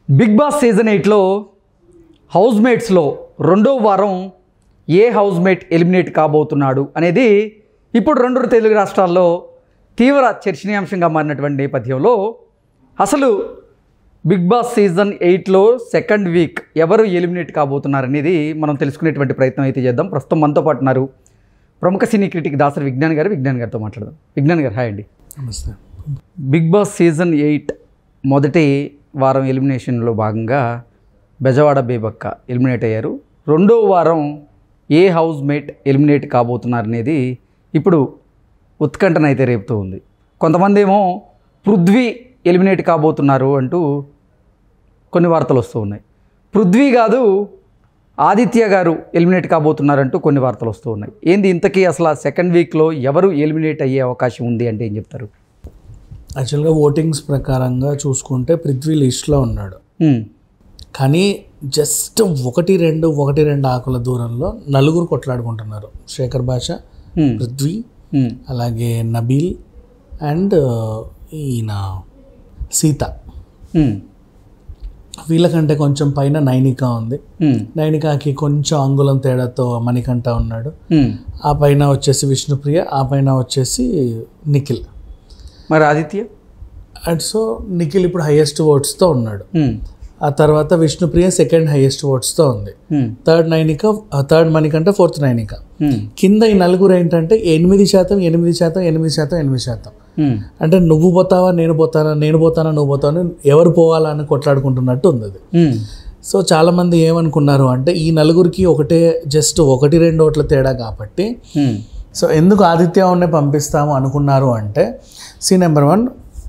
Big boss season ఎయిట్లో house మేట్స్లో రెండో వారం ఏ హౌస్ మేట్ ఎలిమినేట్ కాబోతున్నాడు అనేది ఇప్పుడు రెండు తెలుగు రాష్ట్రాల్లో తీవ్ర చర్చనీయాంశంగా మారినటువంటి నేపథ్యంలో అసలు బిగ్ బాస్ సీజన్ ఎయిట్లో సెకండ్ వీక్ ఎవరు ఎలిమినేట్ కాబోతున్నారు అనేది మనం తెలుసుకునేటువంటి ప్రయత్నం అయితే చేద్దాం ప్రస్తుతం మనతో పాటు ఉన్నారు ప్రముఖ సినీ క్రిటిక్ దాసరి విజ్ఞాన్ గారు విజ్ఞాన్ గారితో మాట్లాడదాం విజ్ఞాన్ గారు హాయ్ అండి నమస్తే బిగ్ బాస్ సీజన్ ఎయిట్ మొదటి వారం ఎలిమినేషన్లో భాగంగా బెజవాడ బేబక్క ఎలిమినేట్ అయ్యారు రెండో వారం ఏ హౌస్ మేట్ ఎలిమినేట్ కాబోతున్నారు అనేది ఇప్పుడు ఉత్కంఠనైతే రేపుతూ ఉంది కొంతమంది ఏమో పృథ్వీ ఎలిమినేట్ కాబోతున్నారు అంటూ కొన్ని వార్తలు వస్తూ ఉన్నాయి పృథ్వీ కాదు ఆదిత్య గారు ఎలిమినేట్ కాబోతున్నారంటూ కొన్ని వార్తలు వస్తూ ఉన్నాయి ఏంది ఇంతకీ అసలు ఆ సెకండ్ వీక్లో ఎవరు ఎలిమినేట్ అయ్యే అవకాశం ఉంది అంటే ఏం చెప్తారు యాక్చువల్గా ఓటింగ్స్ ప్రకారంగా చూసుకుంటే పృథ్వీ లిస్ట్లో ఉన్నాడు హ్మ్. కానీ జస్ట్ ఒకటి రెండు ఒకటి రెండు ఆకుల దూరంలో నలుగురు కొట్లాడుకుంటున్నారు శేఖర్ భాష హ్మ్. పృథ్వీ హ్మ్. అలాగే నబీల్ అండ్ ఈయన సీత హ్మ్. వీళ్ళకంటే కొంచెం పైన నైనిక ఉంది హ్మ్. నైనికాకి కొంచెం అంగుళం తేడాతో మణికంఠ ఉన్నాడు హ్మ్. ఆ పైన వచ్చేసి విష్ణుప్రియ ఆ పైన వచ్చేసి నిఖిల్ మరి ఆదిత్య అండ్ సో నిఖిల్ ఇప్పుడు హైయెస్ట్ ఓట్స్తో ఉన్నాడు హ్మ్. ఆ తర్వాత విష్ణుప్రియ సెకండ్ హైయెస్ట్ ఓట్స్తో ఉంది హ్మ్. Third Nainika third Manikanta fourth Nainika హ్మ్. కింద ఈ నలుగురు ఏంటంటే ఎనిమిది శాతం ఎనిమిది శాతం ఎనిమిది శాతం ఎనిమిది శాతం హ్మ్. అంటే నువ్వు పోతావా నేను పోతానా నేను పోతానా నువ్వు పోతావా ఎవరు పోవాలా అని కొట్లాడుకుంటున్నట్టు ఉంది అది హ్మ్. సో చాలామంది ఏమనుకున్నారు అంటే ఈ నలుగురికి ఒకటే జస్ట్ ఒకటి రెండు ఓట్ల తేడా కాబట్టి హ్మ్. సో ఎందుకు ఆదిత్య ఉన్నే పంపిస్తాము అనుకున్నారు అంటే సి నెంబర్ వన్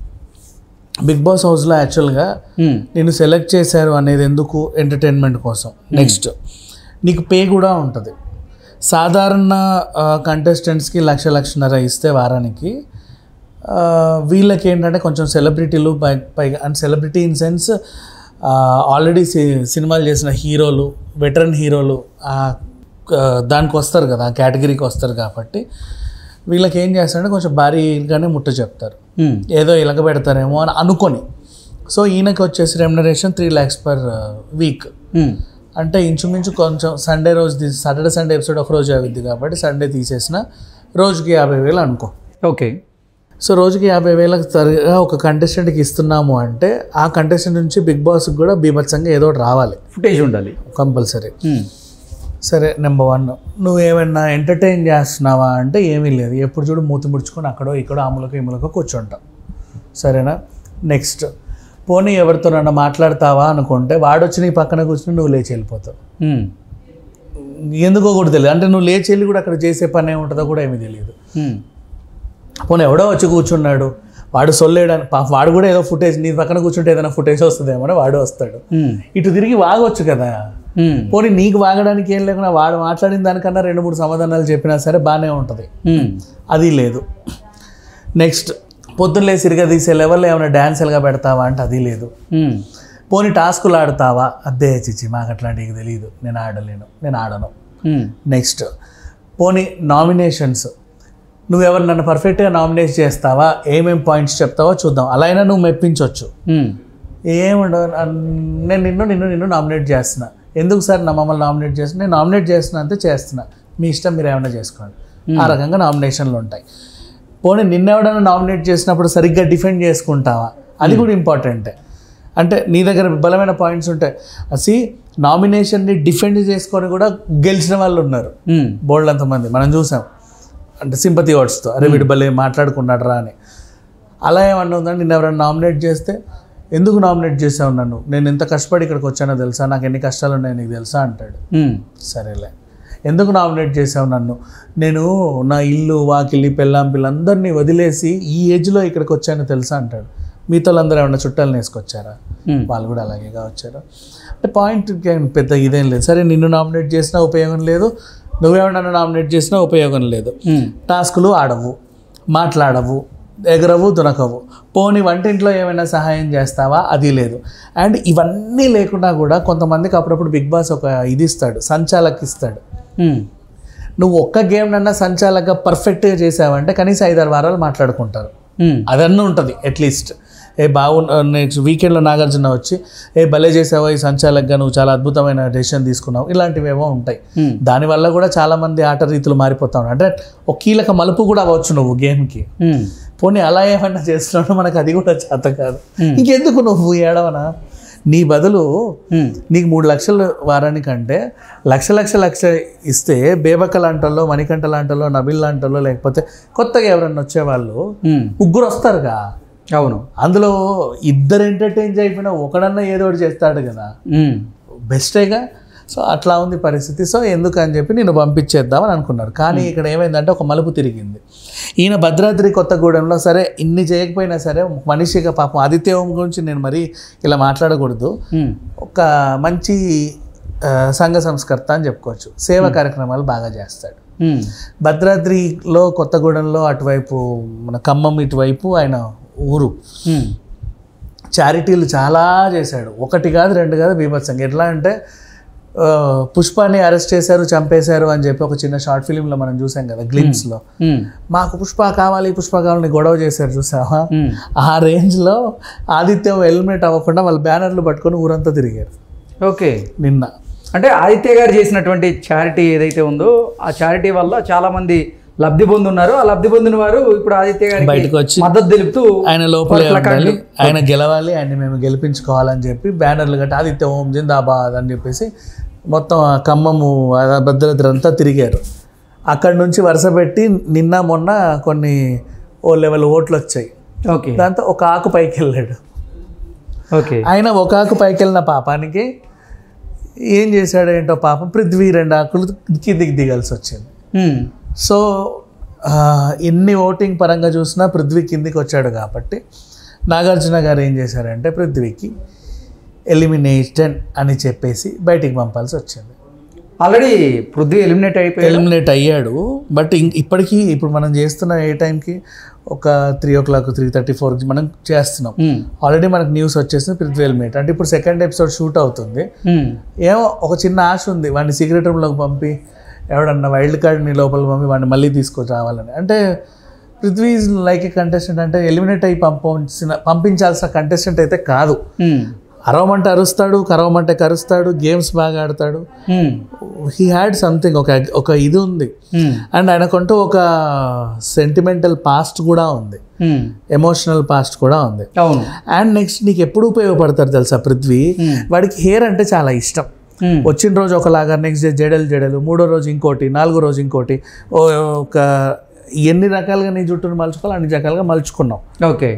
బిగ్ బాస్ హౌస్లో యాక్చువల్గా హ్మ్. నేను సెలెక్ట్ చేశారు అనేది ఎందుకు ఎంటర్టైన్మెంట్ కోసం నెక్స్ట్ నీకు పే కూడా ఉంటుంది సాధారణ కంటెస్టెంట్స్కి లక్ష లక్షన్నర ఇస్తే వారానికి ఆ, వీళ్ళకి ఏంటంటే కొంచెం సెలబ్రిటీలు పై పైగా and celebrity in sense already సినిమాలు చేసిన హీరోలు వెటరన్ హీరోలు ఆ, ఆ, దానికి వస్తారు కదా ఆ కేటగిరీకి వస్తారు కాబట్టి వీళ్ళకి ఏం చేస్తారంటే కొంచెం భారీగానే ముట్ట చెప్తారు హ్మ్. ఏదో ఇలగ పెడతారేమో అని అనుకొని సో ఈయనకి వచ్చేసి remuneration three lakhs per week హ్మ్. అంటే ఇంచుమించు కొంచెం సండే రోజు తీసి సాటర్డే సండే ఎపిసోడ్ ఒక రోజు అవుద్ది కాబట్టి సండే తీసేసిన రోజుకి యాభై వేలు అనుకో ఓకే సో రోజుకి యాభై వేలకు సరిగా ఒక కంటెస్టెంట్కి ఇస్తున్నాము అంటే ఆ కంటెస్టెంట్ నుంచి బిగ్ బాస్కి కూడా బీభత్సంగా ఏదో ఒకటి రావాలి ఫుటేజ్ ఉండాలి కంపల్సరీ హ్మ్. సరే నెంబర్ వన్ నువ్వు ఏమైనా ఎంటర్టైన్ చేస్తున్నావా అంటే ఏమీ లేదు ఎప్పుడు చూడు మూతి ముడుచుకొని అక్కడో ఇక్కడో ఆములకో ఇములకో కూర్చుంటావు సరేనా నెక్స్ట్ పోనీ ఎవరితోనన్నా మాట్లాడతావా అనుకుంటే వాడు వచ్చి నీ పక్కన కూర్చుని నువ్వు లేచి వెళ్ళిపోతావు హ్మ్. ఎందుకో కూడా తెలియదు అంటే నువ్వు లేచి వెళ్ళి కూడా అక్కడ చేసే పని ఏముంటుందో కూడా ఏమీ తెలియదు హ్మ్. పోనీ ఎవడో వచ్చి కూర్చున్నాడు వాడు సొల్లేయడానికి పాపం వాడు కూడా ఏదో ఫుటేజ్ నీ పక్కన కూర్చుంటే ఏదైనా ఫుటేజ్ వస్తుందేమో అని వాడు వస్తాడు హ్మ్. ఇటు తిరిగి వాగొచ్చు కదా హ్మ్. పోనీ నీకు వాగడానికి ఏం లేకుండా వాడు మాట్లాడిన దానికన్నా రెండు మూడు సమాధానాలు చెప్పినా సరే బాగానే ఉంటుంది హ్మ్. అది లేదు నెక్స్ట్ పొద్దున్న లేసి ఇరిగా తీసే లెవెల్లో ఏమైనా డ్యాన్స్ ఎలాగా పెడతావా అంటే అది లేదు హ్మ్. పోనీ టాస్కులు ఆడతావా అద్దే చిచ్చి మాకు అట్లాంటివి తెలియదు నేను ఆడలేను నేను ఆడను హ్మ్. నెక్స్ట్ పోనీ నామినేషన్స్ నువ్వు ఎవరు నన్ను పర్ఫెక్ట్గా నామినేట్ చేస్తావా ఏమేం పాయింట్స్ చెప్తావో చూద్దాం అలా అయినా నువ్వు మెప్పించవచ్చు హ్మ్. ఏముండదు అన్- నేను నిన్ను నిన్ను నిన్ను నామినేట్ చేస్తున్నా ఎందుకు సార్ నా మమ్మల్ని నామినేట్ చేస్తున్నా నేను నామినేట్ చేస్తున్నా అంతే చేస్తున్నా మీ ఇష్టం మీరు ఏమైనా చేసుకోండి ఆ రకంగా నామినేషన్లు ఉంటాయి పోనీ నిన్నెవడైనా నామినేట్ చేసినప్పుడు సరిగ్గా డిఫెండ్ చేసుకుంటావా అది కూడా ఇంపార్టెంటే అంటే నీ దగ్గర బలమైన పాయింట్స్ ఉంటాయి అసి నామినేషన్ని డిఫెండ్ చేసుకొని కూడా గెలిచిన వాళ్ళు ఉన్నారు హ్మ్. బోల్డ్ అంతమంది మనం చూసాం అంటే సింపతి ఓట్స్తో అరే వీడు భలే మాట్లాడుకున్నాడు రా అని అలా ఏమన్నా ఉందంటే నిన్ను ఎవరైనా నామినేట్ చేస్తే ఎందుకు నామినేట్ చేసావు నన్ను నేను ఎంత కష్టపడి ఇక్కడికి వచ్చానో తెలుసా నాకు ఎన్ని కష్టాలు ఉన్నాయో నీకు తెలుసా అంటాడు హ్మ్. సరేలే ఎందుకు నామినేట్ చేసావు నన్ను నేను నా ఇల్లు వాకిలి పెళ్ళాం పిల్లందరినీ వదిలేసి ఈ ఏజ్లో ఇక్కడికి వచ్చానో తెలుసా అంటాడు మీతో అందరూ ఏమన్నా చుట్టాలను వేసుకొచ్చారా హ్మ్. వాళ్ళు కూడా అలాగేగా వచ్చారు అంటే పాయింట్ పెద్ద ఇదేం లేదు సరే నిన్ను నామినేట్ చేసినా ఉపయోగం లేదు నువ్వేమన్నా నామినేట్ చేసినా ఉపయోగం లేదు హ్మ్. టాస్కులు ఆడవు మాట్లాడవు ఎగరవు దునకవు పోనీ వంటింట్లో ఏమైనా సహాయం చేస్తావా అది లేదు అండ్ ఇవన్నీ లేకుండా కూడా కొంతమందికి అప్పుడప్పుడు బిగ్ బాస్ ఒక ఇది ఇస్తాడు సంచాలక్ ఇస్తాడు హ్మ్. నువ్వు ఒక్క గేమ్ నన్నా సంచాలక పర్ఫెక్ట్గా చేసావంటే కనీసం ఐదారు వారాలు మాట్లాడుకుంటారు హ్మ్. అదన్నీ ఉంటుంది అట్లీస్ట్ ఏ బాగు నెక్స్ట్ వీకెండ్లో నాగార్జున వచ్చి ఏ భలే చేసావో ఈ సంచాలకుగా నువ్వు చాలా అద్భుతమైన డెసిషన్ తీసుకున్నావు ఇలాంటివి ఏవో ఉంటాయి Hmm. దానివల్ల కూడా చాలా మంది ఆట రీతులు మారిపోతా ఉన్నాయి అంటే ఒక కీలక మలుపు కూడా అవ్వచ్చు నువ్వు గేమ్కి ఉమ్. పోనీ అలా ఏమన్నా చేస్తున్నాడు మనకు అది కూడా చేత కాదు Hmm. ఇంకెందుకు నువ్వు ఏడవనా నీ బదులు ఉమ్. నీకు మూడు లక్షలు వారానికంటే లక్ష లక్ష లక్ష ఇస్తే బేబక్క లాంటల్లో మణికంఠ లాంటల్లో నబిల్ లాంటల్లో లేకపోతే కొత్తగా ఎవరన్నా వచ్చేవాళ్ళు ఉమ్. ముగ్గురు వస్తారుగా అవును అందులో ఇద్దరు ఎంటర్టైన్ అయిపోయినా ఒకడన్నా ఏదో ఒకటి చేస్తాడు కదా ఉమ్. బెస్టేగా సో అట్లా ఉంది పరిస్థితి సో ఎందుకని చెప్పి నేను పంపించేద్దామని అనుకున్నారు కానీ ఇక్కడ ఏమైందంటే ఒక మలుపు తిరిగింది ఈయన భద్రాద్రి కొత్తగూడెంలో సరే ఇన్ని చేయకపోయినా సరే మనిషిగా పాపం ఆదిత్య ఓం గురించి నేను మరీ ఇలా మాట్లాడకూడదు ఉమ్. ఒక మంచి ఆ, సంఘ సంస్కర్త అని చెప్పుకోవచ్చు సేవా కార్యక్రమాలు బాగా చేస్తాడు ఉమ్. భద్రాద్రిలో కొత్తగూడెంలో అటువైపు మన ఖమ్మం ఇటువైపు ఆయన ఊరు ఉమ్. చారిటీలు చాలా చేశాడు ఒకటి కాదు రెండు కాదు బీభత్సంగా ఎట్లా అంటే ఆ, పుష్పాన్ని అరెస్ట్ చేశారు చంపేశారు అని చెప్పి ఒక చిన్న షార్ట్ ఫిలింలో మనం చూసాం కదా గ్లిమ్స్లో ఉమ్. మాకు పుష్ప కావాలి పుష్ప కావాలని గొడవ చేశారు చూసావా ఉమ్. ఆ రేంజ్లో ఆదిత్యం హెల్మెట్ అవ్వకుండా వాళ్ళు బ్యానర్లు పట్టుకొని ఊరంతా తిరిగారు ఓకే నిన్న అంటే ఆదిత్య గారు చేసినటువంటి చారిటీ ఏదైతే ఉందో ఆ చారిటీ వల్ల చాలా మంది లబ్ధి పొందున్నారు ఆ లబ్ధి పొందిన వారు ఇప్పుడు ఆదిత్య బయటకు గారికి వచ్చి మద్దతు తెలుపుతూ ఆయన లోపలే వాళ్ళ ఉండాలి ప్లకార్డులు- ఆయన గెలవాలి ఆయన్ని మేము గెలిపించుకోవాలని చెప్పి బ్యానర్లు కట్టి ఆదిత్య ఓం జిందాబాద్ అని చెప్పేసి మొత్తం ఆ ఖమ్మము ఆ భద్రాద్రి అంతా తిరిగారు అక్కడి నుంచి వరుస పెట్టి నిన్న మొన్న కొన్ని ఓ లెవెల్ ఓట్లు వచ్చాయి ఓకే దాంతో ఒక ఆకు పైకి వెళ్ళాడు ఓకే ఆయన ఒక ఆకు పైకి వెళ్ళిన పాపానికి ఏం చేశాడు ఏంటో పాపం పృథ్వీ రెండు ఆకులు కిందికి దిగాల్సి వచ్చింది ఉమ్. సో ఆ, ఎన్ని ఓటింగ్ పరంగా చూసినా పృథ్వీ కిందికి వచ్చాడు కాబట్టి నాగార్జున గారు ఏం చేశారంటే పృథ్వీకి ఎలిమినేషన్ అని చెప్పేసి బయటికి పంపాల్సి వచ్చింది ఆల్రెడీ పృథ్వీ ఎలిమినేట్ అయిపోయి ఎలిమినేట్ అయ్యాడు బట్ ఇం- ఇప్పటికీ ఇప్పుడు మనం చేస్తున్న ఏ టైంకి ఒక three o'clock three thirty ఫోర్కి మనం చేస్తున్నాం ఉమ్. ఆల్రెడీ మనకు న్యూస్ వచ్చేసింది పృథ్వీ ఎలిమినేట్ అంటే ఇప్పుడు సెకండ్ ఎపిసోడ్ షూట్ అవుతుంది ఉమ్. ఏమో ఒక చిన్న ఆశ ఉంది వాడిని సీక్రెట్ రూమ్లోకి పంపి ఎవడన్నా వైల్డ్ కార్డ్ని లోపల పంపి వాడిని మళ్ళీ తీసుకొని రావాలని అంటే Prithvi is like a contestant అంటే ఎలిమినేట్ అయ్యి పంపించిన పంపించాల్సిన కంటెస్టెంట్ అయితే కాదు ఉమ్. అరవమంటే అరుస్తాడు కరవమంటే కరుస్తాడు గేమ్స్ బాగా ఆడతాడు ఉమ్. హీ హ్యాడ్ సంథింగ్ ఒక ఒక ఇది ఉంది ఉమ్. అండ్ ఆయనకంటూ ఒక సెంటిమెంటల్ పాస్ట్ కూడా ఉంది ఉమ్. ఎమోషనల్ పాస్ట్ కూడా ఉంది అవును అండ్ నెక్స్ట్ నీకు ఎప్పుడు ఉపయోగపడతారు తెలుసా పృథ్వీ Hmm. వాడికి హెయిర్ అంటే చాలా ఇష్టం ఉమ్. వచ్చిన రోజు ఒకలాగా నెక్స్ట్ డే జడలు జడలు మూడో రోజు ఇంకోటి నాలుగో రోజు ఇంకోటి ఓ ఒక ఎన్ని రకాలుగా నీ జుట్టును మలుచుకోవాలి అన్ని రకాలుగా మలుచుకున్నాం ఓకే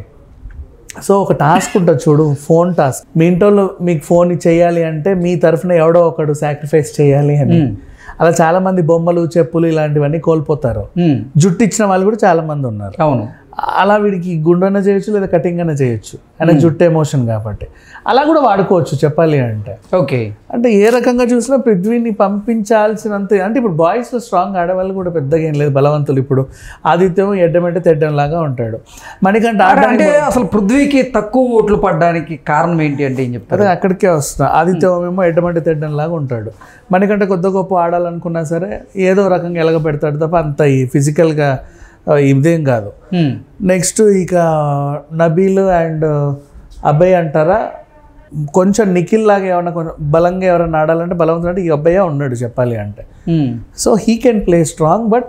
సో ఒక టాస్క్ ఉంటుంది చూడు ఫోన్ టాస్క్ మీ ఇంట్లో మీకు ఫోన్ చేయాలి అంటే మీ తరఫున ఎవడో ఒకడు సాక్రిఫైస్ చేయాలి అని ఉమ్. అలా చాలా మంది బొమ్మలు చెప్పులు ఇలాంటివన్నీ కోల్పోతారు ఉమ్. జుట్టు ఇచ్చిన వాళ్ళు కూడా చాలా మంది ఉన్నారు అవును అలా వీడికి గుండెన చేయొచ్చు లేదా కటింగ్ అయినా చేయొచ్చు ఆయన జుట్టు ఎమోషన్ కాబట్టి అలా కూడా వాడుకోవచ్చు చెప్పాలి అంటే ఓకే అంటే ఏ రకంగా చూసినా పృథ్వీని పంపించాల్సినంత అంటే ఇప్పుడు బాయ్స్లో స్ట్రాంగ్ ఆడవాళ్ళు కూడా పెద్దగా ఏం లేదు బలవంతులు ఇప్పుడు ఆదిత్యం ఎడ్డమంటే తెడ్డం లాగా ఉంటాడు మనకంటే అంటే ఆడడానికి అంటే అసలు పృథ్వీకి తక్కువ ఓట్లు పడడానికి కారణం ఏంటి అంటే ఏం చెప్తారు అదే అక్కడికే వస్తున్నా ఆదిత్యం ఏమో ఎడ్డమంటే తెడ్డం లాగా ఉంటాడు మనకంటే కొద్ది గొప్ప ఆడాలనుకున్నా సరే ఏదో రకంగా ఎలగ పెడతాడు తప్ప అంత ఈ ఫిజికల్గా ఇదేం కాదు ఉమ్. నెక్స్ట్ ఇక నబీల్ అండ్ అబ్బాయి అంటారా కొంచెం నిఖిల్ లాగా ఏమన్నా కొంచెం బలంగా ఎవరైనా ఆడాలంటే బలవంతుడు అంటే ఈ అబ్బాయే ఉన్నాడు చెప్పాలి అంటే ఉమ్. So he can play strong but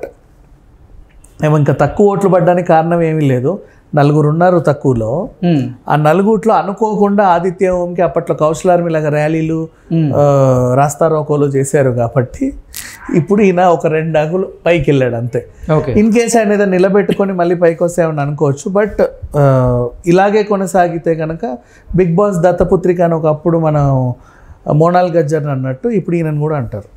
ఏమో ఇంకా తక్కువ ఓట్లు పడడానికి కారణం ఏమీ లేదు నలుగురు ఉన్నారు తక్కువలో ఉమ్. ఆ నలుగుట్లో అనుకోకుండా ఆదిత్య ఓంకి అప్పట్లో కౌశల్ ఆర్మీ లాగా ర్యాలీలు Hmm. ఆ, రాస్తా రోకోలు చేశారు కాబట్టి ఇప్పుడు ఈయన ఒక రెండు అగులు పైకి వెళ్ళాడు అంతే ఓకే ఇన్ కేస్ ఆయన ఏదో నిలబెట్టుకొని మళ్ళీ పైకి వస్తామని అనుకోవచ్చు బట్ ఇలాగే కొనసాగితే కనుక బిగ్ బాస్ దత్తపుత్రిక అని ఒకప్పుడు మనం మోనాల్ గజ్జర్ అన్నట్టు ఇప్పుడు ఈయనను కూడా అంటారు